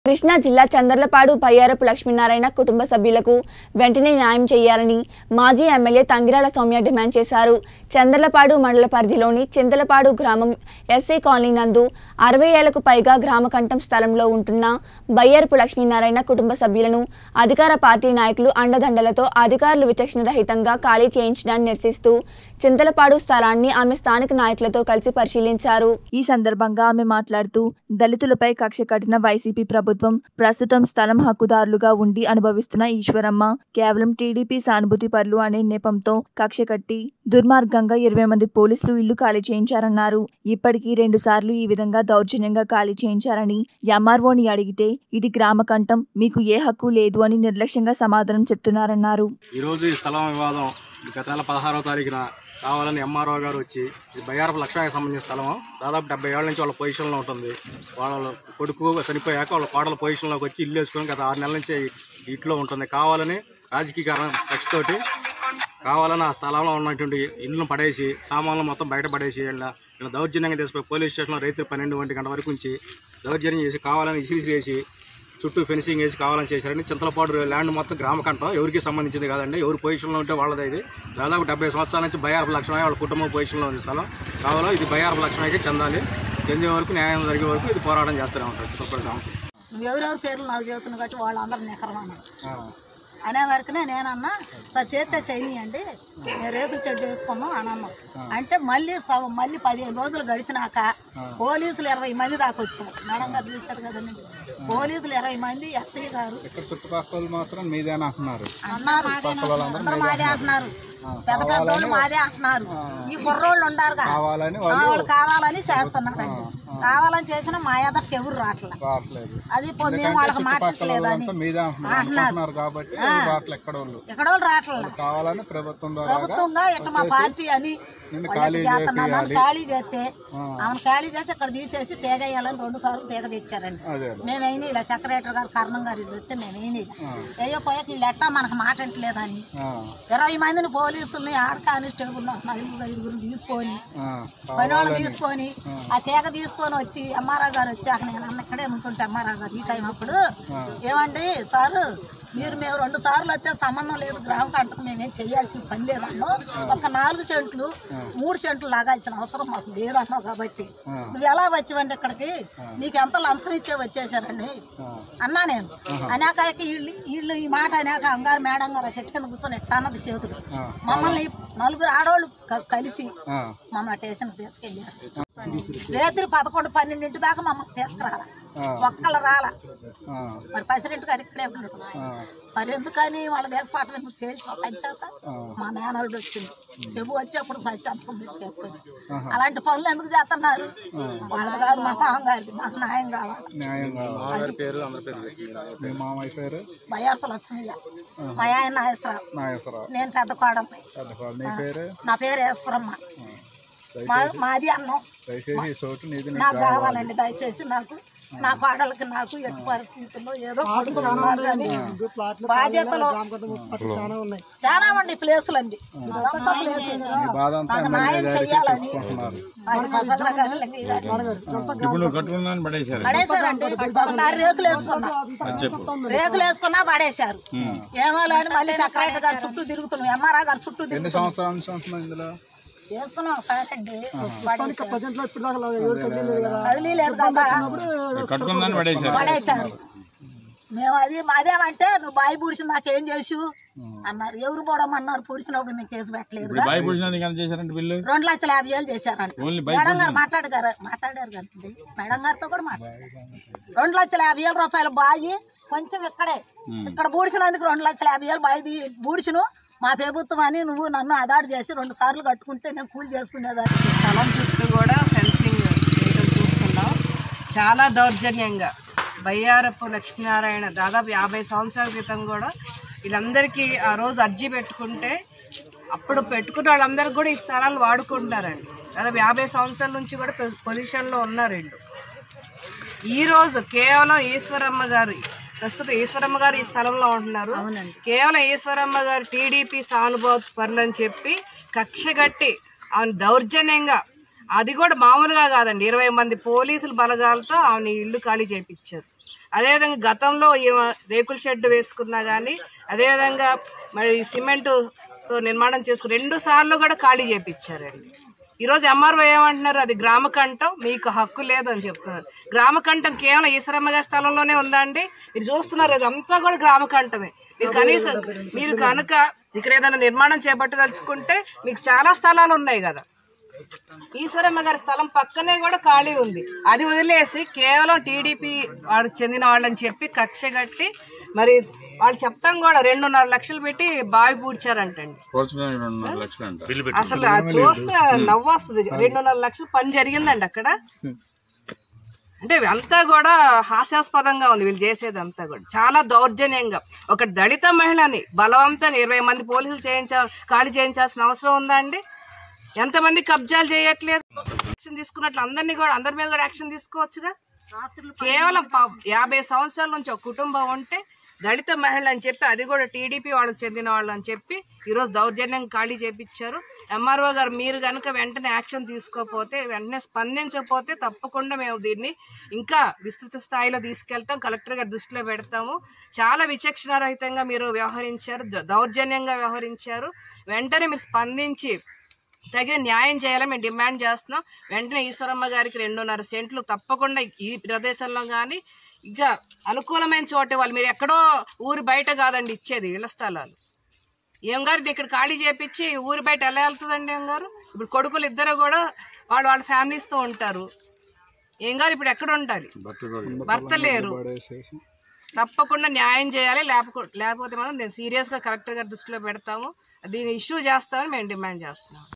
కృష్ణా జిల్లా చందర్లపాడు బయ్యారపు లక్ష్మీనారాయణ కుటుంబ సభ్యులకు వెంటనే న్యాయం చేయాలని మాజీ ఎమ్మెల్యే తంగిరాల సౌమ్య డిమాండ్ చేశారు చందర్లపాడు మండల పరిధిలోని చింతలపాడు గ్రామం ఎస్సీ కాలనీ నందు అరవై ఏళ్లకు పైగా గ్రామ కంఠం స్థలంలో ఉంటున్న బయ్యారపు లక్ష్మీనారాయణ కుటుంబ సభ్యులను అధికార పార్టీ నాయకులు అండదండలతో అధికారులు విచక్షణ రహితంగా ఖాళీ చేయించడాన్ని నిరసిస్తూ చింతలపాడు స్థలాన్ని ఆమె స్థానిక నాయకులతో కలిసి పరిశీలించారు ఈ సందర్భంగా ఆమె మాట్లాడుతూ దళితులపై కక్ష కట్టిన వైసీపీ ప్రభుత్వం ప్రస్తుతం స్థలం హక్కుదారులుగా ఉండి అనుభవిస్తున్న ఈశ్వరమ్మ కేవలం టీడీపీ సానుభూతి పరులు అనే నెపంతో కక్ష కట్టి దుర్మార్గంగా ఇరవై మంది పోలీసులు ఇల్లు ఖాళీ చేయించారన్నారు ఇప్పటికీ రెండు సార్లు ఈ విధంగా దౌర్జన్యంగా ఖాళీ చేయించారని ఎంఆర్ఓని అడిగితే ఇది గ్రామ కంఠం మీకు ఏ హక్కు లేదు అని నిర్లక్ష్యంగా సమాధానం చెప్తున్నారన్నారు ఈరోజు ఈ స్థలం వివాదం గత నెల పదహారవ తారీఖున కావాలని ఎంఆర్ఓ గారు వచ్చి ఇది బయ్యారపు లక్షానికి సంబంధించిన స్థలం దాదాపు డెబ్బై ఏళ్ళ నుంచి వాళ్ళ పొజిషన్లో ఉంటుంది వాళ్ళ కొడుకు చనిపోయాక వాళ్ళ కోడల పొజిషన్లోకి వచ్చి ఇల్లు వేసుకొని గత ఆరు నెలల నుంచి ఇంట్లో ఉంటుంది కావాలని రాజకీయ కారణం ఖర్చుతోటి కావాలని ఆ స్థలంలో ఉన్నటువంటి ఇల్లును పడేసి సామాన్లు మొత్తం బయట పడేసి ఇలా ఇలా దౌర్జన్యంగా తీసుకుపోయి పోలీస్ స్టేషన్లో రైతులు పన్నెండు ఒంటి గంట వరకు ఉంచి దౌర్జన్యం చేసి కావాలని ఇసిరి వేసి చుట్టూ ఫెన్సింగ్ వేసి కావాలని చేశారని చింతలపాడు ల్యాండ్ మొత్తం గ్రామ కంఠం ఎవరికి సంబంధించింది కాదండి ఎవరి పొజిషన్లో ఉంటే వాళ్ళది ఇది దాదాపు డెబ్బై సంవత్సరాల నుంచి బయ్యారపు లక్షణమే వాళ్ళ కుటుంబం పొజిషన్లో ఉంది స్థలం కావాలో ఇది బయ్యారపు లక్షణమైతే చెందాలి చెందే వరకు న్యాయం జరిగే వరకు ఇది పోరాటం చేస్తూనే ఉంటారు చింతలపాడు గ్రామం నువ్వు ఎవరెవరి పేర్లు నాకు చెబుతున్నావు కాబట్టి వాళ్ళందరూ నికరమన్నారు అనే వరకునే నేనన్నా సార్ చేస్తే చేయనియండి మేము రేకుల చెడ్డు వేసుకున్నాం అని అన్నాం అంటే మళ్ళీ సవ- మళ్ళీ పదిహేను రోజులు గడిచినాక పోలీసులు ఇరవై మంది దాకా వచ్చారు మేడం గారు చూశారు కదండి పోలీసులు ఇరవై మంది ఎస్ఐ గారు ఇక్కడ చుట్టుపక్కల మాత్రం మీదేనా అంటున్నారు అన్నారు అందరూ మాదే అంటున్నారు పెద్ద పెద్దోళ్ళు మాదే అంటున్నారు ఈ కుర్రోళ్ళు ఉండారుగా కావాలని ఆ, వాళ్ళు వాళ్ళు కావాలని చేస్తున్నారండి కావాలని చేసినా మా ఎదటికి ఎవరు రావట్లేదు రావట్లేదు అది పో- మేము ఎందుకంటే వాళ్ళకి చుట్టుపక్కల మాట్లాడలేదని వాళ్ళంతా మీదే అంటున్నారు అనుకుంటున్నారు కాబట్టి ఎవరు రావట్లేదు ఎక్కడ వాళ్ళు ఎక్కడ వాళ్ళు రావట్లేదు కావాలని ప్రభుత్వం ద్వారా ప్రభుత్వంగా ఇట్లా మా పార్టీ అని నిన్ను వాళ్ళకి ఖాళీ చేస్తున్నాను అని చేయాలి ఖాళీ చేస్తే ఆమెను ఖాళీ చేసి ఇక్కడ తీసేసి తీగేయాలని రెండు సార్లు తీగ తెచ్చారండి అదే మేమైనా ఇలా సెక్రటరీ గారు కారణం గారు ఇల్లు వస్తే మేమైనా అయ్యో పోయాక వీళ్ళు ఎట్టా మనకు మాట అంటలేదని ఆ, ఇరవై మందిని పోలీసుల్ని ఆడ కానిస్టేబుల్ ఐదుగురు ఐదుగురు తీసుకొని ఆ, పని వాళ్ళు తీసుకొని ఆ తీగ తీసుకొని వచ్చి ఎంఆర్ఆ గారు వచ్చాక నేను అన్న ఇక్కడే నుంచుంటే ఎంఆర్ఆ గారు ఈ టైం అప్పుడు ఏమండి సారు మీరు మేము రెండు సార్లు వస్తే సంబంధం లేదు గ్రామ కంటకు మేమేం చేయాల్సిన పని లేదన్నో ఒక నాలుగు చెంట్లు మూడు చెంట్లు లాగాల్సిన అవసరం మాకు లేదన్నావు కాబట్టి నువ్వు ఎలా వచ్చావండి ఇక్కడికి నీకు ఎంత లంచం ఇచ్చే వచ్చేసారండి అన్నా నేను అనేక వీళ్ళు వీళ్ళు ఈ మాట అనేక అంగారు మేడం గారు ఆ చెట్టు కింద కూర్చొని ఎట్టా అన్నది చేతులు మమ్మల్ని నలుగురు ఆడవాళ్ళు క- కలిసి ఆ, మమ్మల్ని స్టేషన్ తీసుకెళ్ళారు రాత్రి పదకొండు పన్నెండింటి దాకా మమ్మల్ని తీసుకురాల ఆ. ఒక్కళ్ళు రాల ఆ, మరి ప్రెసిడెంట్ గారు ఇక్కడే ఉన్నాడు ఆ, మరి ఎందుకని వాళ్ళ వేసపాటలు ఎందుకు తెలిసి పంచాక ఆ. మా మేనల్లుడు వచ్చింది ఎప్పుడు వచ్చేప్పుడు సత్యాంతం తీసుకొని అలాంటి పనులు ఎందుకు చేస్తున్నారు వాళ్ళది కాదు మా మామ గారిది మాకు న్యాయం కావాలి న్యాయం కావాలి పేరు అందరి పేరు మీ మామయ్య పేరు బయ్యార్పు లక్ష్మయ్య మా ఆయన నాగేశ్వరరావు నాగేశ్వరరావు నేను పెద్ద కోడమ్మ పెద్ద కోడ. నీ పేరు నా పేరు ఈశ్వరమ్మ ఆ, మా దయచేసి మాది అన్నం దయచేసి ఈ చోటు నీది నీకు నాకు కావాలండి దయచేసి నాకు నా కోడలకి నాకు ఎట్టి పరిస్థితుల్లో ఏదో కొడుకులు ఉన్నారు కానీ బాధ్యతలు చాలా మంది ప్లేసులు అండి ఇదంతా ప్లేసులు. ఈ బాధ అంతా నాకు ఎమ్మెల్యే న్యాయం గారికి చెయ్యాలని చెప్పుకుంటున్నారు అది మసద్ర గారు లింగయ్య గారు. ఇప్పుడు నువ్వు కట్టుకున్నాను పడేశారు పడేశారండి ఒకసారి రేకులు వేసుకున్నా రేకులు వేసుకున్నా పడేశారు ఏమో లేని మళ్ళీ సెక్రటరీ గారు చుట్టూ తిరుగుతున్నాం ఎంఆర్ఆ గారు చుట్టూ ఎన్ని తిరుగుతున్నాం సంవత్సరాల నుంచి ఉంటున్నావు ఇందులో వేసుకున్నాం ఒకసారి అండి కదిలేదు కదా కట్టుకున్నాను పడేశారు పడేశారు మేము అది అదేమంటే నువ్వు బాయి పూడిసి నాకేం చేసు అన్నారు ఎవరు పోవడమన్నారు పూడిసినప్పుడు మేము కేసు పెట్టలేదు ఇప్పుడు బాయ్ పుడిచినందుకు ఎంత చేశారంటే బిల్లు రెండు లక్షల యాభై వేలు చేశారంట ఓన్లీ బైక్ మేడం గారు మాట్లాడగారు మాట్లాడారు కదండి మేడం గారితో కూడా మాట్లాడారు రెండు లక్షల యాభై వేల రూపాయల బాయి కొంచెం ఇక్కడే ఇక్కడ బూడిసినందుకు రెండు లక్షల యాభై వేలు బాయి తీ- బూడిసిను మా ప్రభుత్వం అని నువ్వు నన్ను అదాడు చేసి రెండు సార్లు కట్టుకుంటే నేను కూలి చేసుకునేదాన్ని స్థలం చుట్టూ కూడా ఫెన్సింగ్ వేయడం చూస్తున్నాం చాలా దౌర్జన్యంగా బయ్యారపు లక్ష్మీనారాయణ దాదాపు యాభై సంవత్సరాల క్రితం కూడా వీళ్ళందరికీ ఆ రోజు అర్జీ పెట్టుకుంటే అప్పుడు పెట్టుకున్న వాళ్ళందరికీ కూడా ఈ స్థలాలు వాడుకుంటారండి దాదాపు యాభై సంవత్సరాల నుంచి కూడా పొ- పొజిషన్లో ఉన్నారు వీళ్ళు ఈరోజు కేవలం ఈశ్వరమ్మ గారు ప్రస్తుతం ఈశ్వరమ్మ గారు ఈ స్థలంలో ఉంటున్నారు కేవలం ఈశ్వరమ్మ గారు టీడీపీ సానుభూతి పనులని చెప్పి కక్ష కట్టి ఆమె దౌర్జన్యంగా అది కూడా మామూలుగా కాదండి ఇరవై మంది పోలీసుల బలగాలతో ఆమె ఇల్లు ఖాళీ చేయించారు అదేవిధంగా గతంలో ఈమె రేకుల షెడ్ వేసుకున్నా కానీ అదేవిధంగా మరి సిమెంటుతో నిర్మాణం చేసుకుని రెండు సార్లు కూడా ఖాళీ చేపించారండి ఈరోజు ఎంఆర్ఓ ఏమంటున్నారు అది గ్రామ కంఠం మీకు హక్కు లేదు అని చెప్తున్నారు గ్రామ కంఠం కేవలం ఈశ్వరమ్మ గారి స్థలంలోనే ఉందండి మీరు చూస్తున్నారు అదంతా కూడా గ్రామ కంఠమే మీరు కనీసం మీరు కనుక ఇక్కడ ఏదైనా నిర్మాణం చేపట్టదలుచుకుంటే మీకు చాలా స్థలాలు ఉన్నాయి కదా ఈశ్వరమ్మ గారి స్థలం పక్కనే కూడా ఖాళీ ఉంది అది వదిలేసి కేవలం టీడీపీ వాళ్ళకి చెందిన వాళ్ళని చెప్పి కక్ష కట్టి మరి వాళ్ళు చెప్తాం కూడా రెండున్నర లక్షలు పెట్టి బావి పూడ్చారంటండి కూర్చోడానికి రెండున్నర లక్షలు అంట అసలు అది చూస్తే నవ్వు వస్తుంది రెండున్నర లక్షలు పని జరిగిందండి అక్కడ అంటే అంతా కూడా హాస్యాస్పదంగా ఉంది వీళ్ళు చేసేది అంతా కూడా చాలా దౌర్జన్యంగా ఒక దళిత మహిళని బలవంతంగా ఇరవై మంది పోలీసులు చేయించా ఖాళీ చేయించాల్సిన అవసరం ఉందా అండి ఎంతమంది కబ్జాలు చేయట్లేదు యాక్షన్ తీసుకున్నట్లు అందరినీ కూడా అందరి మీద కూడా యాక్షన్ తీసుకోవచ్చుగా కేవలం ప- యాభై సంవత్సరాల నుంచి ఒక కుటుంబం ఉంటే దళిత మహిళ అని చెప్పి అది కూడా టీడీపీ వాళ్ళకి చెందిన వాళ్ళు అని చెప్పి ఈరోజు దౌర్జన్యం ఖాళీ చేపించారు ఎంఆర్ఓ గారు మీరు కనుక వెంటనే యాక్షన్ తీసుకోకపోతే వెంటనే స్పందించకపోతే తప్పకుండా మేము దీన్ని ఇంకా విస్తృత స్థాయిలో తీసుకెళ్తాం కలెక్టర్ గారి దృష్టిలో పెడతాము చాలా విచక్షణారహితంగా మీరు వ్యవహరించారు ద- దౌర్జన్యంగా వ్యవహరించారు వెంటనే మీరు స్పందించి తగిన న్యాయం చేయాలని మేము డిమాండ్ చేస్తున్నాం వెంటనే ఈశ్వరమ్మ గారికి రెండున్నర సెంట్లు తప్పకుండా ఈ ప్రదేశంలో కానీ ఇంకా అనుకూలమైన చోట వాళ్ళు మీరు ఎక్కడో ఊరి బయట కాదండి ఇచ్చేది ఇళ్ల స్థలాలు ఏం గారు ఇది ఇక్కడ ఖాళీ చేపించి ఊరి బయట ఎలా వెళ్తుందండి ఏం గారు ఇప్పుడు కొడుకులు ఇద్దరు కూడా వాళ్ళు వాళ్ళ ఫ్యామిలీస్తో ఉంటారు ఏం గారు ఇప్పుడు ఎక్కడ ఉండాలి భర్త లేరు పడేసేసి తప్పకుండా న్యాయం చేయాలి లేకపోతే లేకపోతే మాత్రం నేను సీరియస్గా కలెక్టర్ గారి దృష్టిలో పెడతాము దీన్ని ఇష్యూ చేస్తామని మేము డిమాండ్ చేస్తున్నాం